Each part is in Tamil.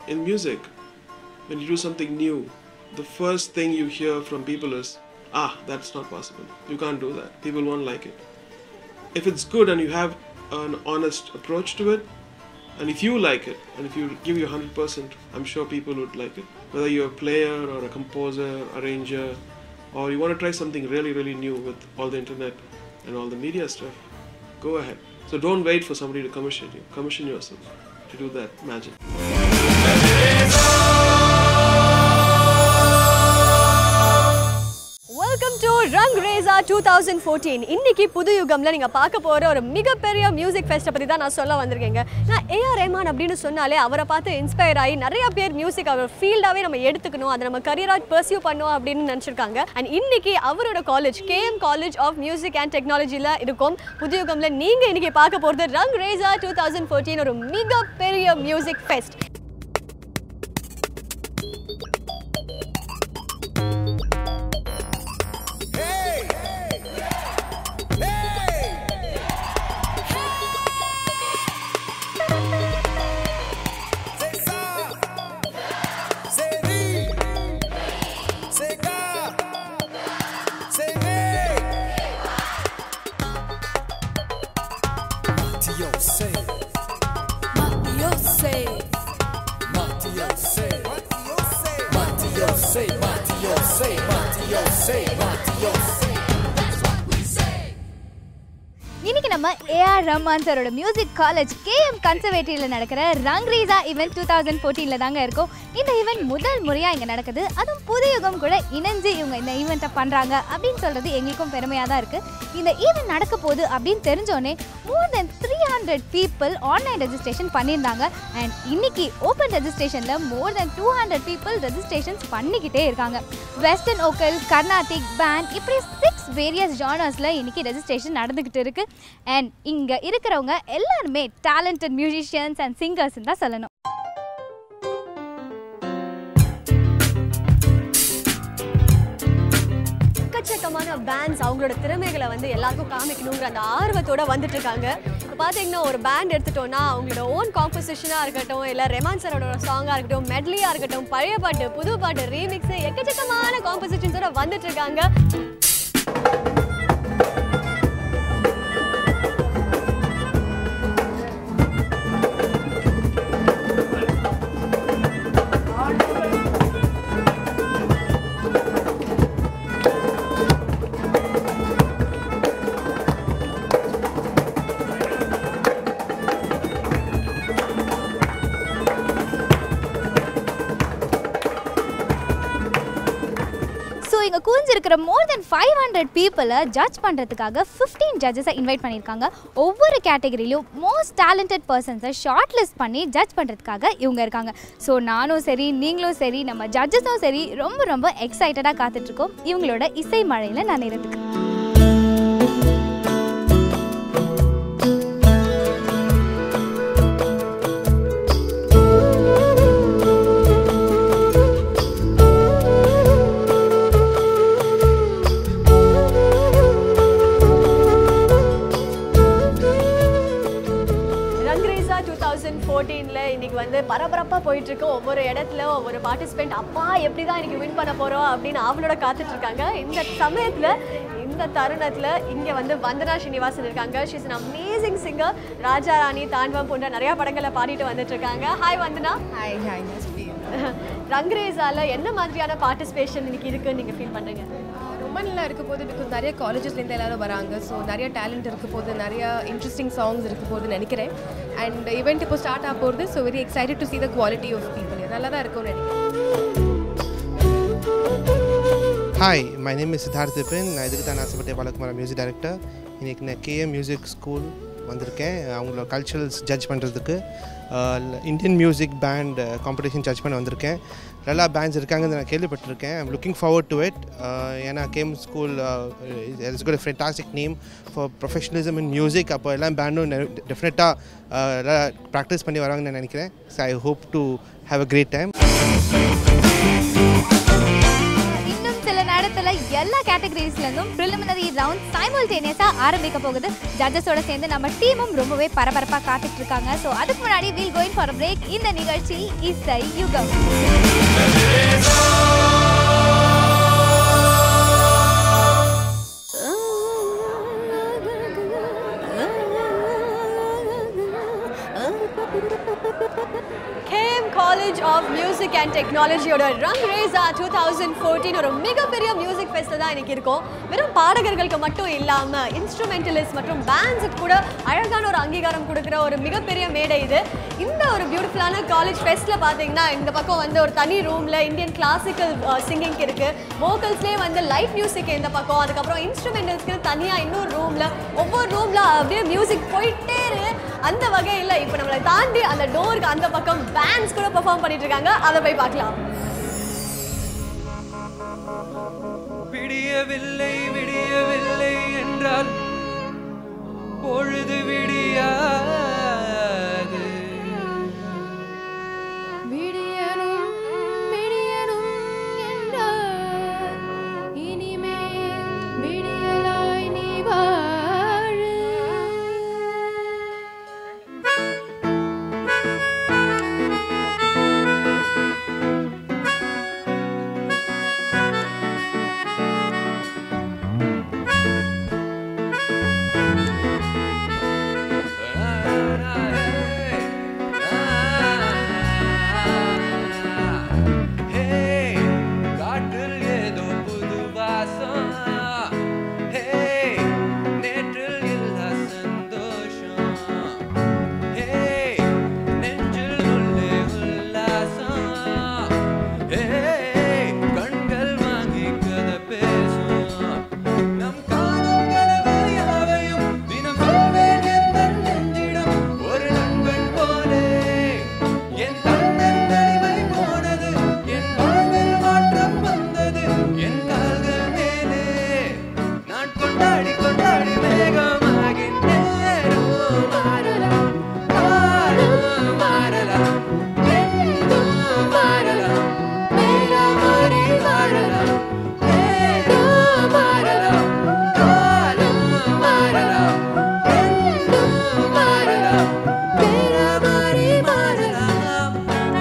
in music, when you do something new, the first thing you hear from people is, ah, that's not possible. You can't do that. People won't like it. If it's good and you have an honest approach to it, and if you like it, and if you give your 100%, I'm sure people would like it. Whether you're a player or a composer, arranger, or you want to try something really, really new with all the internet and all the media stuff, go ahead. So don't wait for somebody to commission you. Commission yourself to do that magic. Welcome to Rang Reza two thousand fourteen இன்னைக்கு புது யுகம்ல நீங்க பார்க்க போற ஒரு மிகப்பெரிய மியூசிக் ஃபெஸ்ட்டை பத்தி தான் நான் சொல்ல வந்திருக்கேங்க நான் ஏஆர் ரஹ்மான் அப்படின்னு சொன்னாலே அவரை பார்த்து இன்ஸ்பயர் ஆகி நிறைய பேர் மியூசிக் அவர் ஃபீல்டாவே நம்ம எடுத்துக்கணும் அதை நம்ம கரியரா பர்சியூ பண்ணுவோம் அப்படின்னு நினச்சிருக்காங்க அண்ட் இன்னைக்கு அவரோட college KM college of music and டெக்னாலஜியில் இருக்கும் புது யுகம்ல நீங்க இன்னைக்கு பார்க்க போறது Rang Reza two thousand fourteen ஒரு மிகப்பெரிய மியூசிக் ஃபெஸ்ட் இன்னைக்கு நம்ம ஏஆர் ரஹ்மான் சாரோட மியூசிக் காலேஜ் கேஎம் கன்சர்வேட்டரியில் நடக்கிற ரங்ரீசா ஈவெண்ட் டூ தௌசண்ட் ஃபோர்டீனில் தாங்க இருக்கும் இந்த ஈவெண்ட் முதல் முறையாக இங்கே நடக்குது அதுவும் புது யுகம் கூட இணைஞ்சு இவங்க இந்த ஈவெண்ட்டை பண்ணுறாங்க அப்படின்னு சொல்கிறது எங்களுக்கும் பெருமையாக தான் இருக்குது இந்த ஈவெண்ட் நடக்க போகுது அப்படின்னு தெரிஞ்சோடனே more than three hundred people online registration பண்ணியிருந்தாங்க அண்ட் இன்னைக்கு ஓப்பன் ரெஜிஸ்ட்ரேஷனில் more than two hundred people registrations பண்ணிக்கிட்டே இருக்காங்க வெஸ்டர்ன் ஓக்கல் கர்நாடிக் பேண்ட் இப்படி சிக்ஸ் வேரியஸ் ஜானர்ஸில் இன்னைக்கு ரெஜிஸ்ட்ரேஷன் நடந்துக்கிட்டு இருக்கு அண்ட் இங்கே இருக்கிறவங்க எல்லாருமே டேலண்டட் மியூசிஷியன்ஸ் அண்ட் சிங்கர்ஸ் தான் சொல்லணும் எக்கச்சக்கமான பேண்ட்ஸ் அவங்களோட திறமைகளை வந்து எல்லாருக்கும் காமிக்கணுங்கிற அந்த ஆர்வத்தோட வந்துட்டு இருக்காங்க இப்போ பார்த்தீங்கன்னா ஒரு பேண்ட் எடுத்துட்டோம்னா அவங்களோட ஓன் காம்போசிஷனாக இருக்கட்டும் இல்லை ரெமான் சரோட சாங்காக இருக்கட்டும் மெட்லியாக இருக்கட்டும் பழைய பாட்டு புது பாட்டு ரீமிக்ஸ் எக்கச்சக்கமான காம்போசிஷன்ஸோட வந்துட்டு இருக்காங்க ஸோ இங்கே கூஞ்சிருக்கிற மோர் தென் ஃபைவ் ஹண்ட்ரட் பீப்புளை ஜட்ஜ் பண்ணுறதுக்காக ஃபிஃப்டீன் ஜட்ஜஸை இன்வைட் பண்ணியிருக்காங்க ஒவ்வொரு கேட்டகரியிலும் மோஸ்ட் டேலண்டட் பர்சன்ஸை ஷார்ட் லிஸ்ட் பண்ணி ஜட்ஜ் பண்ணுறதுக்காக இவங்க இருக்காங்க ஸோ நானும் சரி நீங்களும் சரி நம்ம ஜட்ஜஸும் சரி ரொம்ப ரொம்ப எக்ஸைட்டடாக காத்துட்ருக்கோம் இவங்களோட இசை மழையில் நான் இருந்துக்கு ரங்ரேசா டூ தௌசண்ட் ஃபோர்டீனில் இன்னைக்கு வந்து பரபரப்பாக போயிட்டு இருக்கு ஒவ்வொரு இடத்துல ஒவ்வொரு பார்ட்டிசிபெண்ட் அப்பா எப்படி தான் இன்னைக்கு வின் பண்ண போகிறோம் அப்படின்னு அவளோட காத்துட்டு இருக்காங்க இந்த சமயத்தில் இந்த தருணத்தில் இங்கே வந்து வந்தனா ஸ்ரீனிவாசன் இருக்காங்க she's an amazing singer Raja Rani Thandavam போன்ற நிறையா படங்களை பாடிட்டு வந்துட்டு இருக்காங்க hi Vandana hi hi nice ரங்ரேசால என்ன மாதிரியான பார்ட்டிசிபேஷன் இன்னைக்கு இருக்குன்னு நீங்கள் ஃபீல் பண்ணுறீங்க ரொம்ப நல்லா இருக்க போது பிகாஸ் நிறைய காலேஜஸ்லேருந்து எல்லாரும் வராங்க ஸோ நிறைய டேலண்ட் இருக்க போது நிறைய இன்ட்ரெஸ்டிங் சாங்ஸ் இருக்க போகுதுன்னு நினைக்கிறேன் அண்ட் ஈவெண்ட் இப்போ ஸ்டார்ட் ஆக போகிறது so very excited to see the quality of people நல்லா தான் இருக்கும்னு நினைக்கிறேன் hi my name is Siddharth Dibin நான் இதுக்கு தான் ஆசைப்பட்டேன் பாலகுமார் மியூசிக் டைரக்டர் இன்றைக்கி நான் கேஎம் மியூசிக் ஸ்கூல் வந்திருக்கேன் அவங்களோட கல்ச்சுரல்ஸ் ஜட்ஜ் பண்ணுறதுக்கு Indian music band competition judge பண்ண வந்திருக்கேன் நல்லா பேண்ட்ஸ் இருக்காங்கன்னு நான் கேள்விப்பட்டிருக்கேன் I'm looking forward to it ஏன்னா KM school it's good fantastic name for professionalism in music அப்போ எல்லா பேண்டும் டெஃபினட்டாக எல்லாம் ப்ராக்டிஸ் பண்ணி வராங்கன்னு நான் நினைக்கிறேன் so I hope to have a great time இன்னும் சில நேரத்தில் எல்லா கேட்டகரிஸ்ல இருந்தும் ப்ரிலிமினரி ரவுண்ட் சைமல்டேனியஸா ஆரம்பிக்க போகுது ஜட்ஜஸோட சேர்ந்து நம்ம டீமும் ரொம்பவே பரபரப்பா காத்துட்டு இருக்காங்க ஸோ அதுக்கு முன்னாடி வீல் கோயிங் ஃபார் பிரேக் இந்த நிகழ்ச்சி இசை யுகம் KM college of music and டெக்னாலஜியோட Rang Reza two thousand fourteen ஒரு மிகப்பெரிய மியூசிக் ஃபெஸ்ட் தான் இன்னைக்கு இருக்கும் வெறும் பாடகர்களுக்கு மட்டும் இல்லாமல் இன்ஸ்ட்ருமெண்டலிஸ்ட் மற்றும் பேண்ட்ஸுக்கு கூட அழகான ஒரு அங்கீகாரம் கொடுக்குற ஒரு மிகப்பெரிய மேடை இது இந்த ஒரு பியூட்டிஃபுல்லான காலேஜ் ஃபெஸ்ட்டில் பார்த்தீங்கன்னா இந்த பக்கம் வந்து ஒரு தனி ரூமில் இந்தியன் கிளாசிக்கல் சிங்கிங் இருக்கு வோக்கல்ஸ்லேயே வந்து லைட் மியூசிக் இந்த பக்கம் அதுக்கப்புறம் இன்ஸ்ட்ருமெண்டல்ஸ்க்கு தனியாக இன்னொரு ரூமில் ஒவ்வொரு ரூமில் அப்படியே மியூசிக் போயிட்டே இருக்கு அந்த வகையில் இப்போ நம்மளை தாண்டி அந்த டோருக்கு அந்த பக்கம் பேண்ட்ஸ் கூட பெர்ஃபார்ம் பண்ணிட்டு இருக்காங்க அதை போய் பார்க்கலாம் விடியவில்லை விடியவில்லை என்றால் பொழுது விடியாது விடியனும் விடியனும் என்றார் இனிமேல் விடியலாய் நீ வாழு Hey, காற்றில் ஏதோ புது வாசம் Hey, நேற்றில் இல்லா சந்தோஷம் Hey, நெஞ்சில் உள்ளே உல்லாசம் Hey, கண்கள் வாங்கி கதை பேசும் நம் காணும் கனவு யாவையும் தினம் சொல்வேன் எந்தன் நெஞ்சிடம் ஒரு நண்பன் போலே என் தன்னன் தனிமை போனது என் வாழ்வில் மாற்றம் வந்தது என் கால்கள் மேலே நான் கொண்டாடி கொண்டாடி வேகமாகின்றேன் மாறலாம் மாறும் மாறலாம் என்றும் மாறலாம் வேற மாறி வாழலாம் வேகம் மாறலாம் காலம் மாறலாம் என்றும் மாறலாம் வேற மாறி மாறலாம்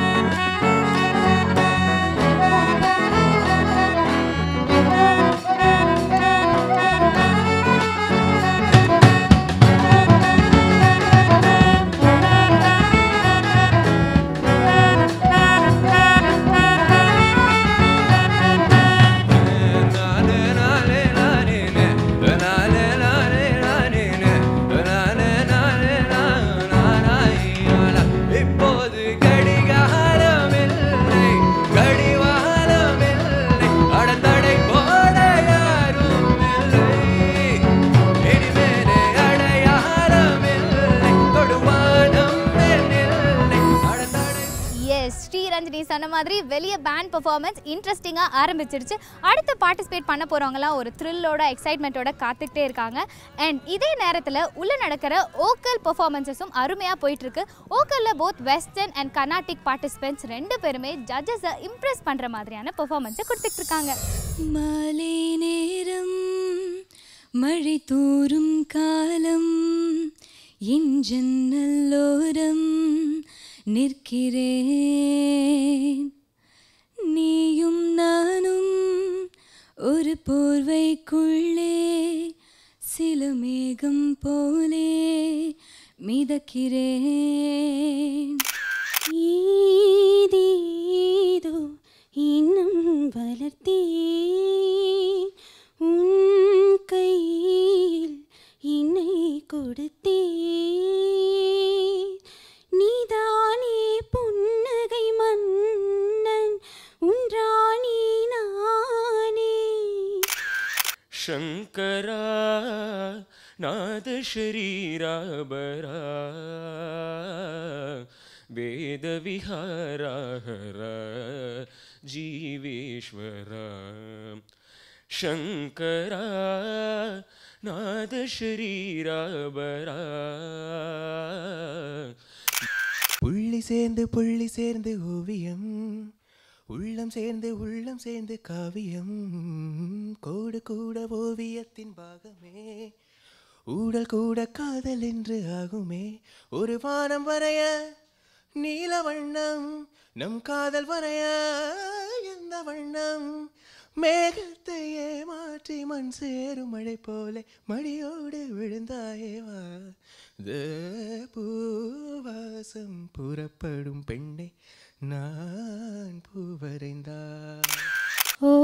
இப்போது கடிகாலமில்லை கடிவாளமில்லை அடத்தடை போட யாரும் இல்லை இனிமேலே அடையாளமில்லை தொடுவானம் இல்லை அடத்தடை எஸ் ஸ்ரீரஞ்சனி சொன்ன மாதிரி வெளியே பேண்ட் பெர்ஃபார்மன்ஸ் இன்ட்ரெஸ்டிங்காக ஆரம்பிச்சிருச்சு அடுத்து பார்ட்டிசிபேட் பண்ண போகிறவங்களாம் ஒரு த்ரில்லோட எக்ஸைட்மெண்ட்டோட காத்துக்கிட்டே இருக்காங்க அண்ட் இதே நேரத்தில் உள்ளே நடக்கிற ஓக்கல் பெர்ஃபார்மன்ஸஸும் அருமையாக போயிட்டுருக்கு ஓக்கலில் both western and Carnatic participants ரெண்டு பேருமே ஜட்ஜஸை இம்ப்ரெஸ் பண்ணுற மாதிரியான பெர்ஃபார்மன்ஸை கொடுத்துட்டு இருக்காங்க மாலை நேரம் மழை தூறும் காலம் என் ஜன்னலோரம் நிற்கிறேன் நீயும் நானும் ஒரு போர்வைக்குள்ளே சில மேகம் போலே மிதக்கிறேன் ஈதீதோ இன்னும் வளர்த்தே உன் கையில் என்னை கொடுத்தே நீதானே புன்னகை மன்னன் உன்றாணி நானே ಶಂಕರ ನಾದ ಶರೀರಾಬರ ವೇದ ವಿಹಾರ ಹರ ಜೀವೇಶ್ವರ ಶಂಕರ ನಾದ ಶರೀರಾಬರ புள்ளி சேர்ந்து புள்ளி சேர்ந்து ஓவியம் உள்ளம் சேர்ந்து உள்ளம் சேர்ந்து காவியம் கோடு கூட ஓவியத்தின் பாகமே ஊடல் கூட காதல் என்று ஆகுமே ஒரு வானம் வரைய நீல வண்ணம் நம் காதல் வரைய எந்த வண்ணம் மேகத்தையே மாற்றி மண் சேரும் மழை போல மடியோடு விழுந்தாயே வா தே பூவாசம் புறப்படும் பெண்ணை நான் பூவரைந்தார் ओ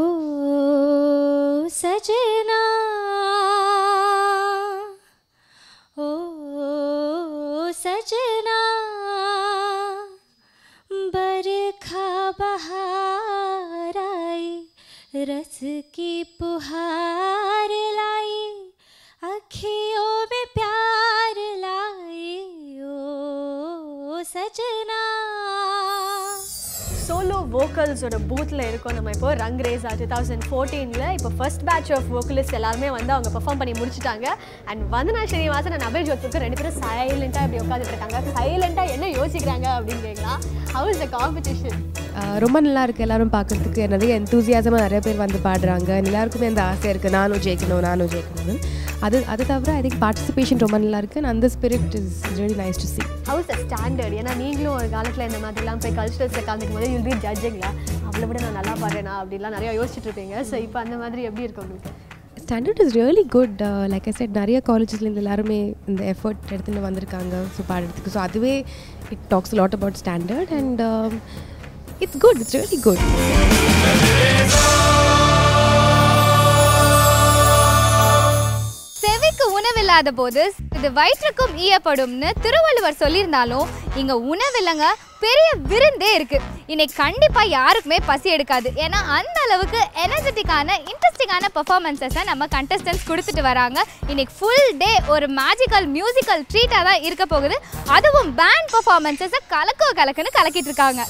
सजना ओ सजना बरखा बहार आई रस की पुहार लाई अखियों में प्यार लाई ओ सजना சோலோ வோக்கல்ஸோட பூத்தில் இருக்கோம் நம்ம இப்போ ரங் ரேஸா டூ தௌசண்ட் ஃபோர்டீனில் இப்போ ஃபர்ஸ்ட் பேட்ச் ஆஃப் வோக்கலிஸ்ட் எல்லாருமே வந்து அவங்க பெர்ஃபார்ம் பண்ணி முடிச்சிட்டாங்க அண்ட் வந்தனா ஸ்ரீனிவாசன் அண்ட் அபய் ஜோத்புக்கு ரெண்டு பேரும் சைலண்ட்டாக இப்படி உட்காந்துட்டு இருக்காங்க சைலண்ட்டாக என்ன யோசிக்கிறாங்க அப்படின்னு கேட்கலாம் ஹவு இஸ் த காம்படிஷன் ஆஹ் ரொம்ப நல்லா இருக்கு எல்லாரும் பார்க்கறதுக்கு நிறைய எந்தூசியாசமாக நிறைய பேர் வந்து பாடுறாங்க எல்லாருக்குமே அந்த ஆசை இருக்குது நானும் ஜெயிக்கணும் நானும் ஜெயிக்கணும்னு அது அது தவிர ஐ திங்க் பார்ட்டிசிபேஷன் ரொம்ப நல்லா இருக்கு and அந்த spirit is really nice to see how is the standard ஏன்னா நீங்களும் ஒரு காலத்தில் இந்த மாதிரிலாம் போய் கல்ச்சரல்ஸில் கலந்துக்கும் போது யூல் பி ஜட்ஜிங்களா அவளை விட நான் நல்லா பாடுறேனா அப்படிலாம் நிறைய யோசிச்சுட்டு இருப்பீங்க ஸோ இப்போ அந்த மாதிரி எப்படி இருக்கு உங்களுக்கு standard is really good like I said நிறைய காலேஜஸ்லேருந்து எல்லாருமே இந்த எஃபர்ட் எடுத்துகிட்டு வந்திருக்காங்க ஸோ பாடுறதுக்கு ஸோ அதுவே it talks lot about standard and it's good it's really good செவிக்கு உணவில்லாத போது இது வயிற்றுக்கும் ஈயப்படும்னு திருவள்ளுவர் சொல்லியிருந்தாலும் இங்க உணவில்லைங்க பெரிய விருந்தே இருக்கு இன்னைக்கு கண்டிப்பா யாருக்குமே பசி எடுக்காது ஏன்னா அந்த அளவுக்கு எனர்ஜெட்டிக்கான இன்ட்ரெஸ்டிங்கான பெர்ஃபார்மன்ஸஸை நம்ம கண்டஸ்டன்ஸ் கொடுத்துட்டு வராங்க இன்னைக்கு ஃபுல் டே ஒரு மேஜிக்கல் மியூசிக்கல் ட்ரீட்டாக தான் இருக்க போகுது அதுவும் பேண்ட் பெர்ஃபார்மன்ஸஸை கலக்கோ கலக்குன்னு கலக்கிட்டு இருக்காங்க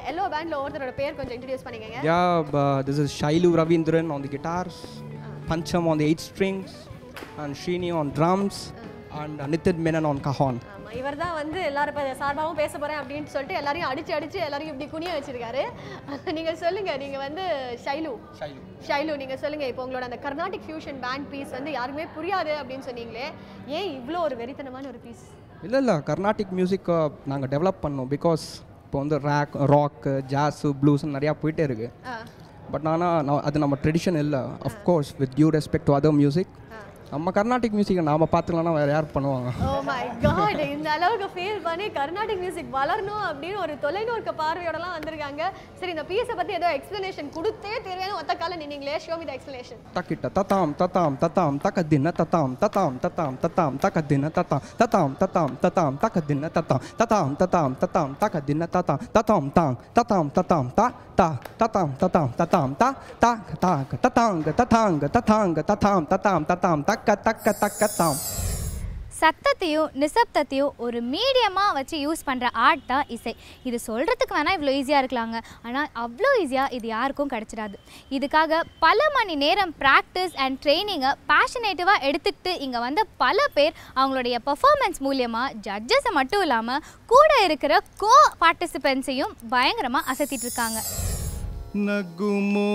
எல்லோ பேண்ட்ல ஒருத்தரோட பேர் கொஞ்சம் இன்ட்ரடியூஸ் பண்ணிக்கங்க Yeah, but this is Shailu Ravindran on the guitars, Pancham on the eight strings, and Srini on drums, and uh, Nitin Menon on cajon. ஆமா இவர் தான் வந்து எல்லாரும் இப்போ சார்பாகவும் பேச போறேன் அப்படின்னு சொல்லிட்டு எல்லாரையும் அடிச்சு அடிச்சு எல்லாரையும் இப்படி குனிய வச்சிருக்காரு நீங்க சொல்லுங்க நீங்க வந்து ஷைலு ஷைலு நீங்க சொல்லுங்க இப்போ உங்களோட அந்த கர்நாடிக் ஃபியூஷன் பேண்ட் பீஸ் வந்து யாருக்குமே புரியாது அப்படின்னு சொன்னீங்களே ஏன் இவ்வளோ ஒரு வெறித்தனமான ஒரு பீஸ் இல்லை இல்லை கர்நாடிக் மியூசிக் நாங்கள் டெவலப் பண்ணோம் பிகாஸ் இப்போ வந்து ரேக் ராக்கு ஜாஸு ப்ளூஸ்னு நிறையா போயிட்டே இருக்கு பட் ஆனால் அது நம்ம ட்ரெடிஷன் இல்லை of course with due respect to other music நம்ம கர்நாடிக் மியூசிக்கை நாம பார்த்துக்கலன்னா வேறு யார் பண்ணுவாங்க ஓ மை காட் இந்த அளவுக்கு ஃபீல் பண்ணி கர்நாடிக் மியூசிக் வளரணும் அப்படின்னு ஒரு தொலைநோக்க பார்வையோடலாம் வந்திருக்காங்க சரி இந்த பீஸை பத்தி ஏதோ எக்ஸ்பிளனேஷன் கொடுத்தே தேவையான ஒத்த கால நின்னீங்களே show me the explanation Takita tatam tatam tatam takadina tatam tatam tatam tatam takadina tatam tatam tatam tatam takadina tatam tatam tatam tatam takadina tatam tatam tang tatam tatam ta ta tatam tatam tatam ta ta ta tatang tatang tatang tatam tatam tatam taka taka taka tam சத்தத்தையும் நிசப்தத்தையும் ஒரு மீடியமாக வச்சு யூஸ் பண்ணுற ஆர்ட் தான் இசை இது சொல்கிறதுக்கு வேணால் இவ்வளோ ஈஸியாக இருக்கலாங்க ஆனால் அவ்வளோ ஈஸியாக இது யாருக்கும் கிடச்சிடாது இதுக்காக பல மணி நேரம் ப்ராக்டிஸ் அண்ட் ட்ரைனிங்கை பேஷனேட்டிவாக எடுத்துக்கிட்டு இங்கே வந்த பல பேர் அவங்களுடைய பர்ஃபார்மன்ஸ் மூலியமாக ஜட்ஜஸை மட்டும் இல்லாமல் கூட இருக்கிற கோ பார்ட்டிசிபென்ட்ஸையும் பயங்கரமாக அசத்திட்டு இருக்காங்க ನಗುಮೋ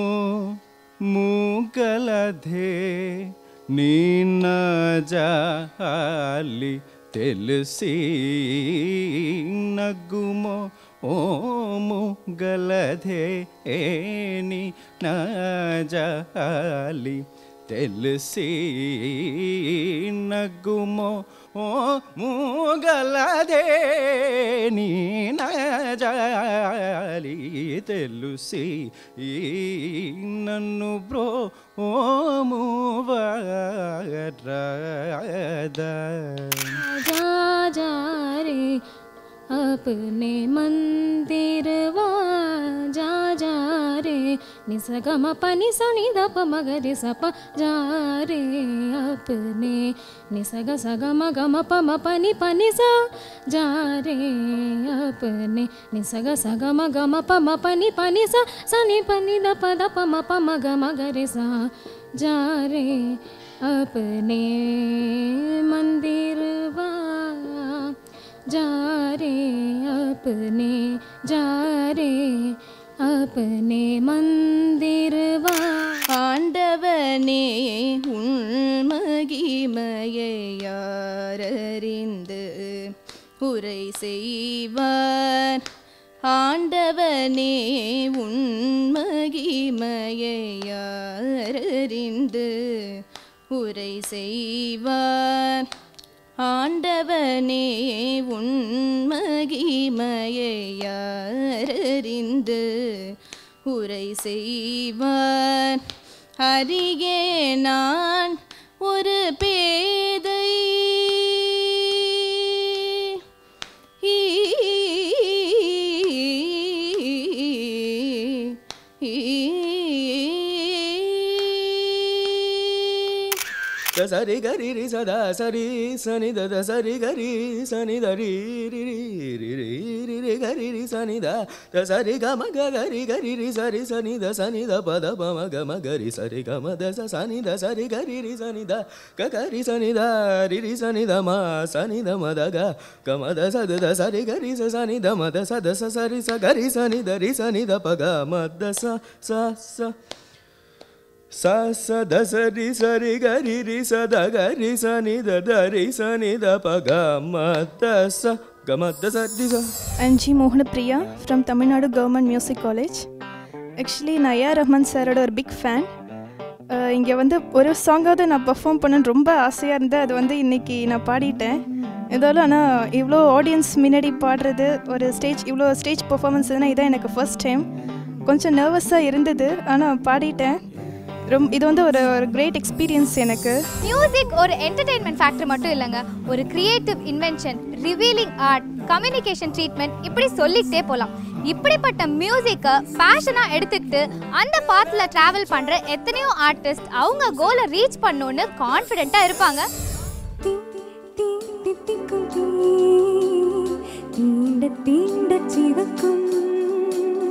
ಮೂಗಲಧೆ ನೀನ ಜಾಲಿ ತಿಳಿಸಿ ನಗುಮೋ ಓ ಮೂಗಲಧೆ ಏನಿ ನ ಜಾಲಿ తెలిసి నగ్గుమో ఓ మూగలదే నీ నజాలి తెలుసి ఈ నన్ను బ్రో ఓ మూవరద जा जा रे अपने मंदिर वा जा जा रे निसग म पनि स नि द प म ग रे स प जा रे अपने निसग स ग म ग म प म प नि प नि स जा रे अपने निसग स ग म ग म प म प नि प नि स स नि प नि द प द प म प म ग म ग रे सा जा रे अपने मंदिर वा जा रे अपने जा रे अपने मंदिर वा ஆண்டவனே உள்மகிமையை யாரறிந்து உரை செய்வார் ஆண்டவனே உண்மகிமையை யாரறிந்து உரை செய்வார் ஆண்டவனே உண்மகிமையை யாரறிந்து உரை செய்வார் அறியே நான் ஒரு பேதை த சரி கரி ரி சதா சரி சனி த த சரி கரி சனி த ரி ரி ரி ரி ரி ரி ரி கரி ரி சனி த த சரி க ம க கரி கரி ரி சரி சனி த சனி த ப த ப ம க ம கரி சரி க ம த ச சனி த சரி கரி ரி சனி த க கரி சனி த ரி ரி சனி த ம சனி த ம த க க ம த ச த த சரி கரி ச சனி த ம த ச த ச சரி ச கரி சனி த ரி சனி த ப க ம த ச ச ச ಸ ಸ ದ ಸ ರಿ ಸ ರಿ ಗ ರಿ ರಿ ಸ ದ ಗ ರಿ ಸ ನಿ ದ ದ ರಿ ಸ ನಿ ದ ಪ ಗ ಮ ದ ಸ ಗ ಮ ದ ಸ ರಿ ಸ I'm G Mohanapriya from Tamil Nadu government music college actually நான் ஏஆர் ரஹ்மான் சாரோட ஒரு பிக் ஃபேன் இங்கே வந்து ஒரு சாங்காவது நான் பர்ஃபார்ம் பண்ணணும்னு ரொம்ப ஆசையாக இருந்தேன் அது வந்து இன்றைக்கி நான் பாடிட்டேன் இருந்தாலும் ஆனால் இவ்வளோ ஆடியன்ஸ் முன்னாடி பாடுறது ஒரு ஸ்டேஜ் இவ்வளோ ஸ்டேஜ் பர்ஃபார்மன்ஸ் இதுனா இதான் எனக்கு ஃபர்ஸ்ட் டைம் கொஞ்சம் நர்வஸாக இருந்தது ஆனால் பாடிட்டேன் ரொம்ப இது வந்து ஒரு ஒரு கிரேட் எக்ஸ்பீரியன்ஸ் எனக்கு மியூசிக் ஒரு என்டர்டெயின்மெண்ட் ஃபேக்டர் மட்டும் இல்லைங்க ஒரு creative invention revealing art communication treatment இப்படி சொல்லிக்கிட்டே போகலாம் இப்படிப்பட்ட மியூசிக்கை பேஷனாக எடுத்துக்கிட்டு அந்த பாத்தில் ட்ராவல் பண்ணுற எத்தனையோ ஆர்டிஸ்ட் அவங்க கோலை ரீச் பண்ணணுன்னு கான்ஃபிடென்ட்டாக இருப்பாங்க தீண்ட தீண்ட சிவக்கும்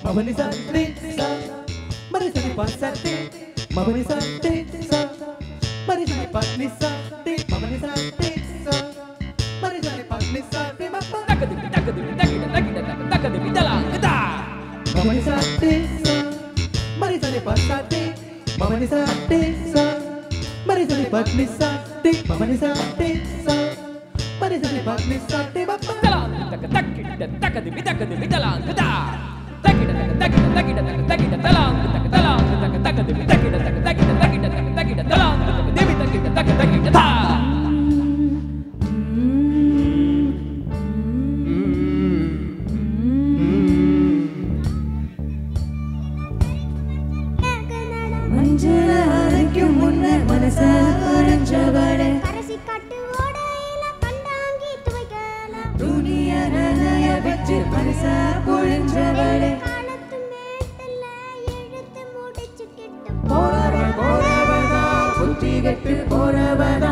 మమని సా రే సా మరి సరి ప సా రే మమని సా రే సా మరి సరి ప ని సా రే మమని సా రే సా మరి సరి ప ని సా రే మ ప తకది తకది తకది తకది తకది విదలా గదా మమని సా రే సా మరి సరి ప సా రే మమని సా రే సా మరి సరి ప ని సా రే మమని సా రే సా మరి సరి ప ని సా రే మ ప తక తకిట తకది తకది విదలా గదా తకిట తకిట తకిట తకిట తలా తక తలా తక తకది తకిట తక తకిట తకిట తక తకిట తలా తక దేవి తకిట తక తకిట తా மஞ்சள அரைக்கும் முன்ன மனச அரைஞ்சவளே துணிய நனைய வச்சு மனச பொழிஞ்சவளே போறவன் போறவனா புத்தி கெட்டு போறவனா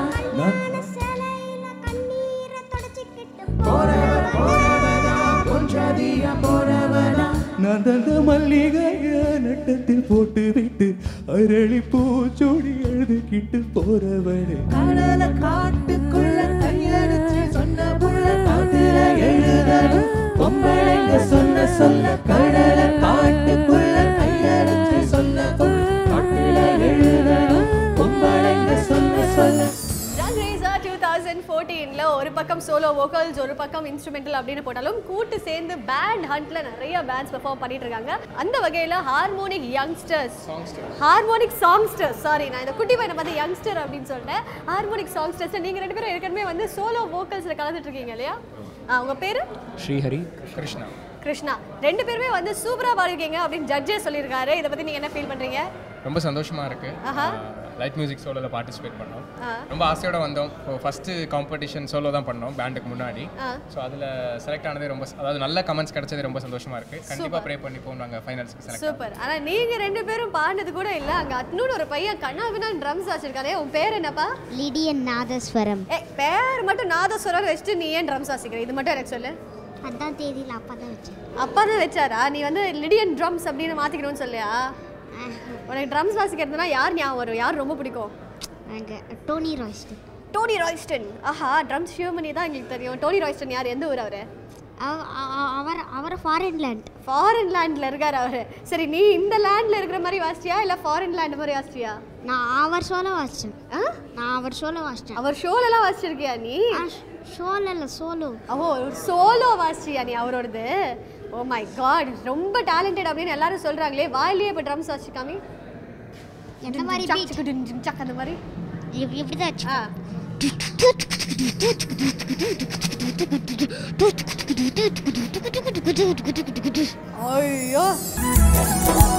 போறவன் போறவனா கொஞ்சதியா போறவனா நான் தந்த மல்லிகைய நட்டத்தில் போட்டு விட்டு அரளி பூச்சோடி எழுதுகிட்டு போறவனே கடல காட்டுக்குள்ள கையடிச்சு சொன்ன புள்ள காட்டுல எழுதணும் பொம்பளைங்க சொன்ன சொல்ல கடல காட்டுக்குள்ள கையடிச்சு சொன்ன புள்ள காட்டுல எழுதணும் பொம்பளைங்க சொன்ன சொல்ல ரங் ரேசா டூ தௌசண்ட் ஃபோர்டீனில் ஒரு பக்கம் சோலோ வோக்கல்ஸ் ஒரு பக்கம் இன்ஸ்ட்ருமெண்டல் அப்படின்னு போட்டாலும் கூட்டு சேர்ந்து பேண்ட் ஹண்ட்ல நிறைய பேண்ட்ஸ் பெர்ஃபார்ம் பண்ணிட்டு இருக்காங்க அந்த வகையில் harmonic youngsters harmonic songsters sorry நான் இந்த குட்டி பையனை பார்த்து யங்ஸ்டர் அப்படின்னு சொல்லிட்டேன் ஹார்மோனிக் சாங்ஸ்டர்ஸ் நீங்கள் ரெண்டு பேரும் ஏற்கனவே வந்து சோலோ வோக்கல்ஸில் கலந்துட்டு இருக்கீங்க இல்லையா ஆ, உங்க பேரு ஸ்ரீஹரி கிருஷ்ணா கிருஷ்ணா ரெண்டு பேருமே வந்து சூப்பரா பாடிருக்கீங்க அப்படின்னு ஜட்ஜே சொல்லியிருக்காரு இதை பத்தி நீங்க என்ன ஃபீல் பண்றீங்க ரொம்ப சந்தோஷமா இருக்கு ஆஹா. லைட் மியூசிக் சோலோவில் பார்ட்டிசிபேட் பண்ணோம் ஆ. ரொம்ப ஆசையோட வந்தோம் இப்போ ஃபர்ஸ்ட் காம்படிஷன் சோலோ தான் பண்ணோம் பேண்டுக்கு முன்னாடி ஆ. ஸோ அதில் செலக்ட் ஆனதே ரொம்ப அதாவது நல்ல கமெண்ட்ஸ் கிடைச்சது ரொம்ப சந்தோஷமா இருக்கு கண்டிப்பாக Super. ப்ரே பண்ணி போவோம் நாங்கள் ஃபைனல்ஸ்க்கு செலக்ட் சூப்பர் ஆனா நீங்க ரெண்டு பேரும் பாடினது கூட இல்ல அங்க அத்னூர் ஒரு பையன் கண்ணாபின்னா ட்ரம்ஸ் வச்சிருக்கானே உன் பேர் என்னப்பா லிடியன் நாதஸ்வரம் ஏ பேர் மட்டும் நாதஸ்வரம் வச்சுட்டு நீ ஏன் ட்ரம்ஸ் வாசிக்கிற இது மட்டும் எனக்கு சொல்லு அதான் தேதியில் அப்பா தான் வச்சேன் அப்பா தான் வச்சாரா நீ வந்து லிடியன் ட்ரம்ஸ் அப்படின்னு மாத்திக்கணும்னு சொல்லியா உனக்கு ட்ரம்ஸ் வாசிக்கிறதுனா யார் ஞாபகம் வரும் யார் ரொம்ப பிடிக்கும் எனக்கு டோனி ராய்ஸ்டன் டோனி ராய்ஸ்டன் ஆஹா ட்ரம்ஸ் ஷிவமணி தான் எங்களுக்கு தெரியும் டோனி ராய்ஸ்டன் யார் எந்த ஊர் அவரு அவர் அவர் ஃபாரின் லேண்ட் ஃபாரின் லேண்ட்ல இருக்காரு அவரு சரி நீ இந்த லேண்ட்ல இருக்கிற மாதிரி வாசிச்சியா இல்ல ஃபாரின் லேண்ட் மாதிரி வாசிச்சியா நான் அவர் ஷோல வாசிச்சேன் நான் அவர் ஷோல வாசிச்சேன் அவர் ஷோலலாம் வாசிச்சிருக்கியா நீ ஷோல இல்லை சோலோ ஓ சோலோ வாசிச்சியா நீ அவரோடது ஓ மை காட் ரொம்ப டேலண்டட் அப்படின்னு எல்லாரும் சொல்றாங்களே வாயிலேயே இப்போ ட்ரம்ஸ் வாசிக்காமி எந்த மாதிரி சக் beat? சக்கு டுன் டுன் சக் அந்த மாதிரி இப்படி இப்படி தான் ஆ ஐயோ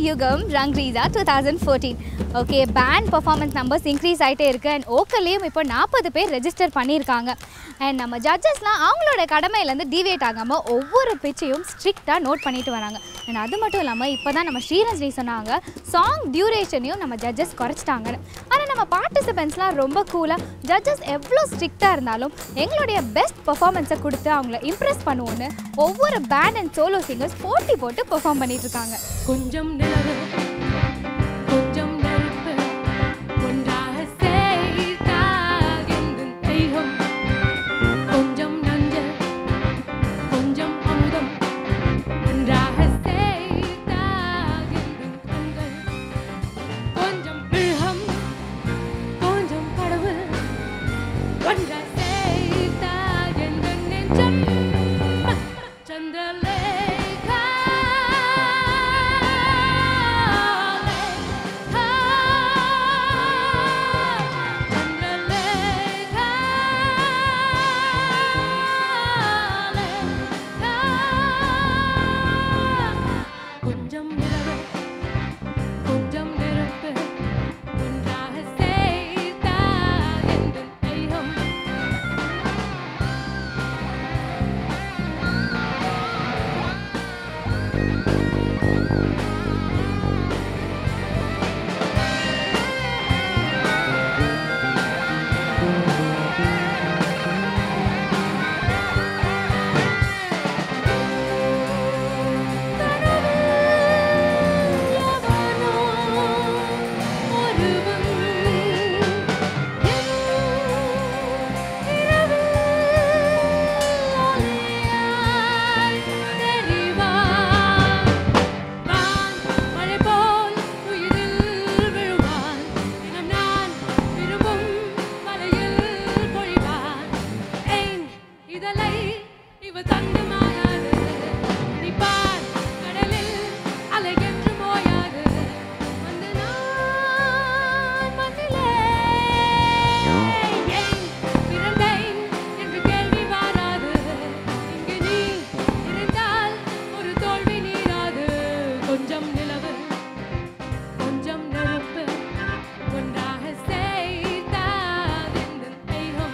யுகம் Rangreza two thousand fourteen okay band performance numbers increase ஆகிட்டே இருக்குது அண்ட் ஓக்கல்லையும் இப்போ நாற்பது பேர் ரெஜிஸ்டர் பண்ணியிருக்காங்க அண்ட் நம்ம ஜட்ஜஸ்லாம் அவங்களோட கடமையிலேருந்து டிவியேட் ஆகாமல் ஒவ்வொரு பிச்சையும் ஸ்ட்ரிக்டாக நோட் பண்ணிட்டு வராங்க அண்ட் அது மட்டும் இல்லாமல் இப்போ தான் நம்ம ஸ்ரீரஞ்சனி சொன்னாங்க சாங் டியூரேஷனையும் நம்ம ஜட்ஜஸ் குறைச்சிட்டாங்கன்னு ஆனால் நம்ம பார்ட்டிசிபெண்ட்ஸ்லாம் ரொம்ப கூலாக ஜட்ஜஸ் எவ்வளோ ஸ்ட்ரிக்டாக இருந்தாலும் எங்களுடைய பெஸ்ட் பர்ஃபார்மன்ஸை கொடுத்து அவங்கள இம்ப்ரெஸ் பண்ணுவோன்னு ஒவ்வொரு பேண்ட் அண்ட் சோலோ சிங்கர்ஸ் போட்டி போட்டு பெர்ஃபார்ம் பண்ணிட்டு இருக்காங்க கொஞ்சம் நிலவு கொஞ்சம் நெருப்பு ஒன்றாக சேர்த்தால் எந்தன் தெய்வம் கொஞ்சம் நஞ்சள் கொஞ்சம் அமுதம் ஒன்றாக சேர்த்தால் எந்தன் கண்கள் கொஞ்சம் பிழகம் கொஞ்சம் கடவுள் ஒன்றாக சேர்த்தால் எந்தன் நெஞ்சம் சந்திரலேகா கொஞ்சம் நிலவு கொஞ்சம் நெருப்பு ஒன்றாக சேர்த்தால் எந்தன் தெய்வம் மழை போல் உயிரில் விழுவான் தினம் நான் விரும்பும் மலையில் பொழிவான் ஏன் இதழை இவ தந்து மாயாது நீ பார் கடலில் அலை என்று மோயாது வந்து நான் மண்ணிலே ஏன் பிறந்தேன் என்று கேள்வி வாராது இங்கு நீ இருந்தால் ஒரு தோல்வி நீராது கொஞ்சம் நிலவு கொஞ்சம் நெருப்பு ஒன்றாக சேர்த்தால் எந்தன் தெய்வம்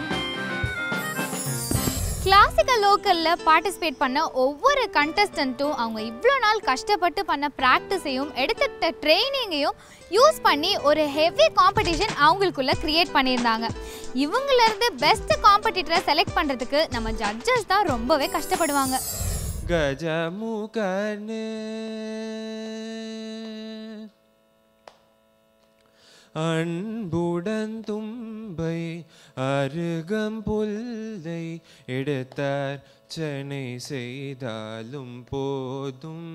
கிளாசிக்கல் லோக்கலில் பார்ட்டிசிபேட் பண்ண ஒவ்வொரு கண்டஸ்டண்ட்டும் அவங்க இவ்வளோ நாள் கஷ்டப்பட்டு பண்ண ப்ராக்டிஸையும் எடுத்துக்கிட்ட ட்ரைனிங்கையும் யூஸ் பண்ணி ஒரு ஹெவி காம்படிஷன் அவங்களுக்குள்ள கிரியேட் பண்ணியிருந்தாங்க இவங்களிருந்து பெஸ்ட் காம்படிட்டரை செலக்ட் பண்ணுறதுக்கு நம்ம ஜட்ஜஸ் தான் ரொம்பவே கஷ்டப்படுவாங்க கஜமுகனே அன்புடன் தும்பை அருகம் புல்லை எடுத்தார் சென்னை செய்தாலும் போதும்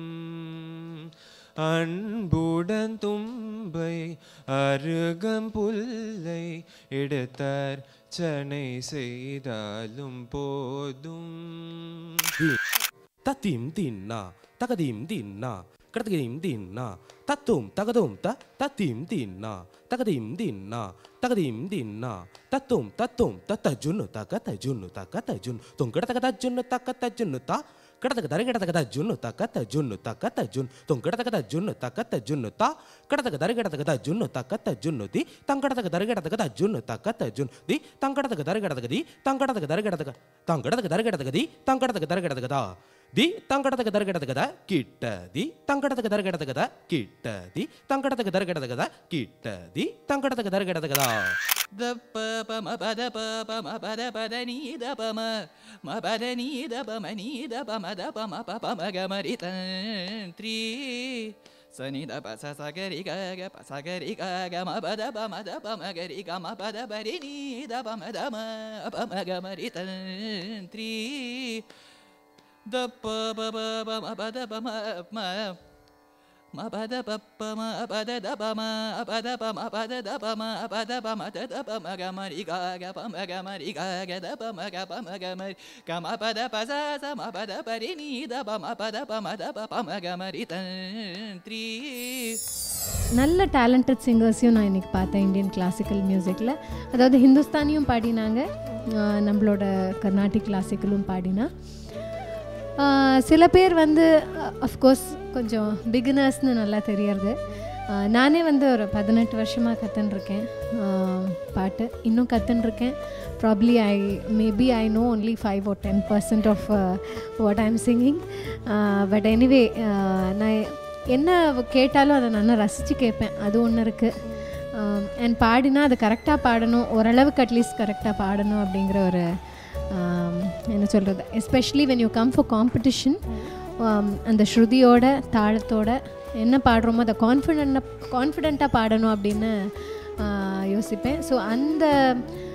அன்புடன் தும்பை அருகம் புல்லை எடுத்தார் சென்னை செய்தாலும் போதும் தத்தீம் தின்னா தகதீம் தின்னா கடத்தகதீம் தின்னா தத்தும் தகதும் த தத்தீம் தின்னா தகதீம் தின்னா தகதீம் தின்னா தத்தும் தத்தும் தத்த ஜுன்னு தக த ஜுன்னு தக த ஜுன் தொங்கட தக த ஜுன்னு தக த ஜுன்னு தா கடதக தரகட தக த ஜுன்னு தக த ஜுன்னு தக த ஜுன் தொங்கட தக த ஜுன்னு தக த ஜுன்னு தா கடதக தரகட தக த ஜுன்னு தக த ஜுன்னு தி தங்கட தக தரகட தக த ஜுன்னு தக த ஜுன் தி தங்கட தக தரகட தக தி தங்கட தக தரகட தக தங்கட தக தரகட தக தி தங்கட தக தரகட தக தா தி தங்கடதக தரகடதகத கிட்ட தி தங்கடதக தரகடதகத கிட்ட தி தங்கடதக தரகடதகத கிட்ட தி தங்கடதக தரகடதகதா த ப ப ம ப த ப ப ம ப த ப த நீ த ப ம ம ப த நீ த ப ம நீ த ப ம த ப ம ப ப ம க ம ரி த த்ரீ ச நி த ப ச ச க ரி க க ப ச க ரி க க ம ப த ப ம த ப ம க ரி க ம ப த ப ரி நீ த ப ம த ம ப ம க ம ரி த த்ரீ த ப ப ப ப ம ப த ப ம ம ம ப த ப ப ம ப த த ப ம ப த ப ம ப த த ப ம ப த ப ம த த ப ம க ம ரி க க ப ம க ம ரி க க த ப ம க ப ம க ம ரி க ம ப த ப ச ச ம ப த ப ரி நீ த ப ம ப த ப ம த ப ப ம க ம ரி த த்ரீ நல்ல டேலண்டட் சிங்கர்ஸையும் நான் இன்றைக்கி பார்த்தேன் இந்தியன் கிளாசிக்கல் மியூசிக்கில் அதாவது ஹிந்துஸ்தானியும் பாடினாங்க ஆஹ் நம்மளோட கர்நாடிக் கிளாசிக்கலும் பாடினா ஆஹ் சில பேர் வந்து அஃப்கோர்ஸ் கொஞ்சம் பிகினர்ஸ்னு நல்லா தெரியறது ஆஹ் நானே வந்து ஒரு பதினெட்டு வருஷமாக கற்றுன்ருக்கேன் பாட்டு இன்னும் கற்றுன்ருக்கேன் probably I maybe I know only five or ten percent of what I am singing but anyway நான் என்ன கேட்டாலும் அதை நான் ரசித்து கேட்பேன் அது ஒன்று இருக்குது அண்ட் பாடினா அது கரெக்டாக பாடணும் ஓரளவுக்கு அட்லீஸ்ட் கரெக்டாக பாடணும் அப்படிங்கிற ஒரு ஆம், என்ன சொல்கிறது especially when you come for competition அந்த ஸ்ருதியோட தாளத்தோட என்ன பாடுறோமோ அதை கான்ஃபிடென்ட்டாக கான்ஃபிடெண்ட்டாக பாடணும் அப்படின்னு ஆ, யோசிப்பேன் ஸோ அந்த